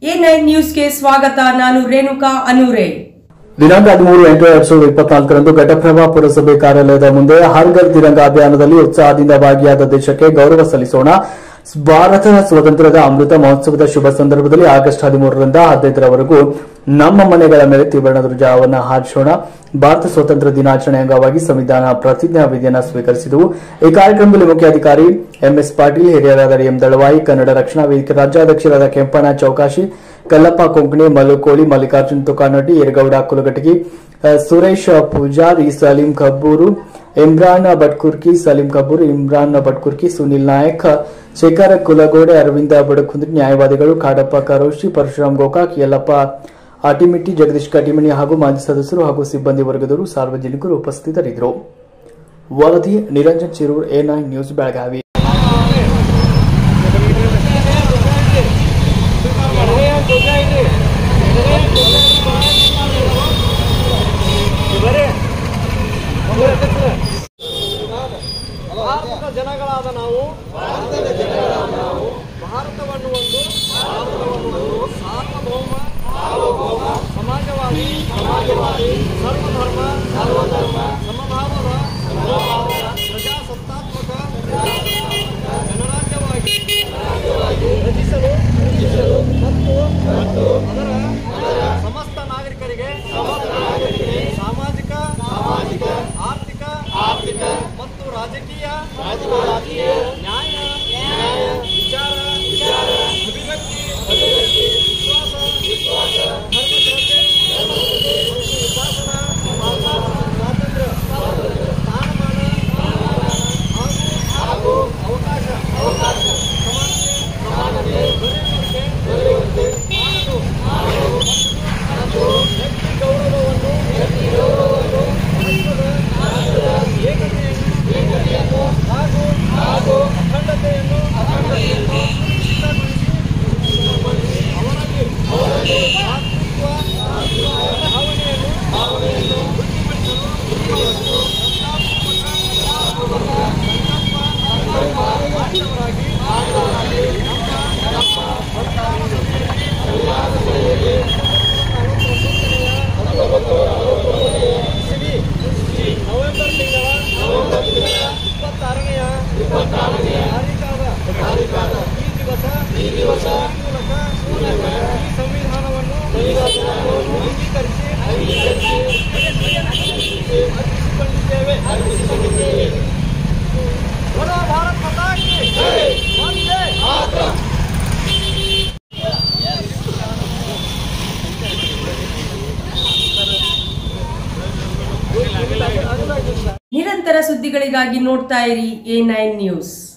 A nine ನ್ಯೂಸ್ಗೆ ಸ್ವಾಗತ ನಾನು ರೇಣುಕಾ ಅನೂರೆ ದಿನಾಂಕ ಹದಿಮೂರು ಎಂಟು ಎರಡ್ ಸಾವಿರದ ಇಪ್ಪತ್ನಾಲ್ಕರಂದು ಘಟಪ್ರಭಾ ಪುರಸಭೆ ಕಾರ್ಯಾಲಯದ ಮುಂದೆ ಹರ್ ಘರ್ ತಿರಂಗ ಅಭಿಯಾನದಲ್ಲಿ ಉತ್ಸಾಹದಿಂದ ಭಾಗಿಯಾದ ದೇಶಕ್ಕೆ ಗೌರವ ಸಲ್ಲಿಸೋಣ ಭಾರತ ಸ್ವಾತಂತ್ರ್ಯದ ಅಮೃತ ಮಹೋತ್ಸವದ ಶುಭ ಸಂದರ್ಭದಲ್ಲಿ ಆಗಸ್ಟ್ ಹದಿಮೂರರಿಂದ ಹದಿನೈದರವರೆಗೂ ನಮ್ಮ ಮನೆಗಳ ಮೇಲೆ ತ್ರಿವರ್ಣ ಧ್ವಜವನ್ನು ಹಾರಿಸೋಣ ಭಾರತ ಸ್ವಾತಂತ್ರ್ಯ ದಿನಾಚರಣೆ ಅಂಗವಾಗಿ ಸಂವಿಧಾನ ಪ್ರತಿಜ್ಞಾ ವಿಧಿಯನ್ನು ಸ್ವೀಕರಿಸಿದವು ಈ ಕಾರ್ಯಕ್ರಮದಲ್ಲಿ ಮುಖ್ಯಾಧಿಕಾರಿ ಎಂಎಸ್ ಪಾಟೀಲ್ ಹಿರಿಯರಾದ ಎಂ ದಳವಾಯಿ ಕನ್ನಡ ರಕ್ಷಣಾ ವೇದಿಕೆ ರಾಜ್ಯಾಧ್ಯಕ್ಷರಾದ ಕೆಂಪಣ್ಣ ಚೌಕಾಶಿ ಕಲ್ಲಪ್ಪ ಕೊಂಕಣಿ ಮಲ್ಲುಕೋಳಿ ಮಲ್ಲಿಕಾರ್ಜುನ್ ತುಕಾನಟ್ಟಿ ಯರಗೌಡ ಕುಲಗಟಗಿ ಅಹ್, ಸುರೇಶ್ ಪೂಜಾರಿ ಸಲೀಂ ಕಬ್ಬೂರು ಇಮ್ರಾನ್ ಭಟ್ಕುರ್ಕಿ ಸಲೀಂ ಕಬ್ಬೂರು ಇಮ್ರಾನ್ ಭಟ್ಕುರ್ಕಿ ಸುನಿಲ್ ನಾಯಕ್ ಶೇಖರ ಕುಲಗೋಡೆ ಅರವಿಂದ ಬಡಕುಂದ್ರಿ ನ್ಯಾಯವಾದಿಗಳು ಕಾಡಪ್ಪ ಕರೋಶಿ ಪರಶುರಾಮ್ ಗೋಕಾಕ್ ಯಲ್ಲಪ್ಪ ಆಟಿಮಿಟ್ಟಿ ಜಗದೀಶ್ ಕಟಿಮಣಿ ಹಾಗೂ ಮಾಜಿ ಸದಸ್ಯರು ಹಾಗೂ ಸಿಬ್ಬಂದಿ ವರ್ಗದವರು ಸಾರ್ವಜನಿಕರು ಉಪಸ್ಥಿತರಿದ್ದರು ವರದಿ Niranjan Chirur A nine news Belagavi ಭಾರತದ ಜನಗಳಾದ ನಾವು ಭಾರತವನ್ನು ಒಂದು ಸಾರ್ವಭೌಮ ಸಮಾಜವಾದಿ ಸರ್ವಧರ್ಮ ಸಮಭಾವದ ಪ್ರಜಾಸತ್ತಾತ್ಮಕ ಗಣರಾಜ್ಯವಾಗಿ ರಚಿಸಲು ಮತ್ತು ಅದರ ಸಮಸ್ತ ನಾಗರಿಕರಿಗೆ ಸಾಮಾಜಿಕ ಆರ್ಥಿಕ ಆರ್ಥಿಕ ಮತ್ತು ರಾಜಕೀಯ ನ್ಯಾಯ ವಿಚಾರ ಅಭಿವ್ಯಕ್ತಿ ವಿಶ್ವಾಸ ಧರ್ಮಶ್ರದ್ಧೆ ಮತ್ತು ಉಪಾಸನಾ ಸ್ವಾತಂತ್ರ್ಯ ಸ್ಥಾನಮಾನ ಹಾಗೂ ಅವಕಾಶ ಸಮಾನತೆ ದೊರೆಯುವಂತೆ ಮಾಡಲು ಮತ್ತು ವ್ಯಕ್ತಿ ಗೌರವವನ್ನು ರಾಷ್ಟ್ರದ ಏಕತೆಯನ್ನು ಹಾಗೂ ಹಾಗೂ ಅಖಂಡತೆಯನ್ನು ಸುರಕ್ಷಿತಗೊಳಿಸಿ ಅವರಲ್ಲಿ ಅವರಲ್ಲಿ ಮಾತೃತ್ವ ಭಾವನೆಯನ್ನು ಭಾವನೆಯನ್ನು ವೃತ್ತಿಪಡಿಸಲು ರಾಷ್ಟ್ರವರಾಗಿ ನವೆಂಬರ್ ತಿಂಗಳ ನವೆಂಬರ್ ತಿಂಗಳ ಇಪ್ಪತ್ತಾರನೆಯ ಇಪ್ಪತ್ತಾರನೆಯ ತಾರೀಕಾದ ಈ ದಿವಸ ಈ ದಿವಸ ಮೂಲಕ ಮೂಲಕ ಈ ಸಂವಿಧಾನವನ್ನು ಅಂಗೀಕರಿಸಿ ಅಂಗೀಕರಿಸಿ ಅರ್ಪಿಸಿಕೊಂಡಿದ್ದೇವೆ ಅರ್ಪಿಸಿಕೊಂಡಿದ್ದೇವೆ बोलो भारत माता की वंदे मातरम ನಿರಂತರ ಸುದ್ದಿಗಳಿಗಾಗಿ ನೋಡ್ತಾ ಇರಿ ಎ ನೈನ್ ನ್ಯೂಸ್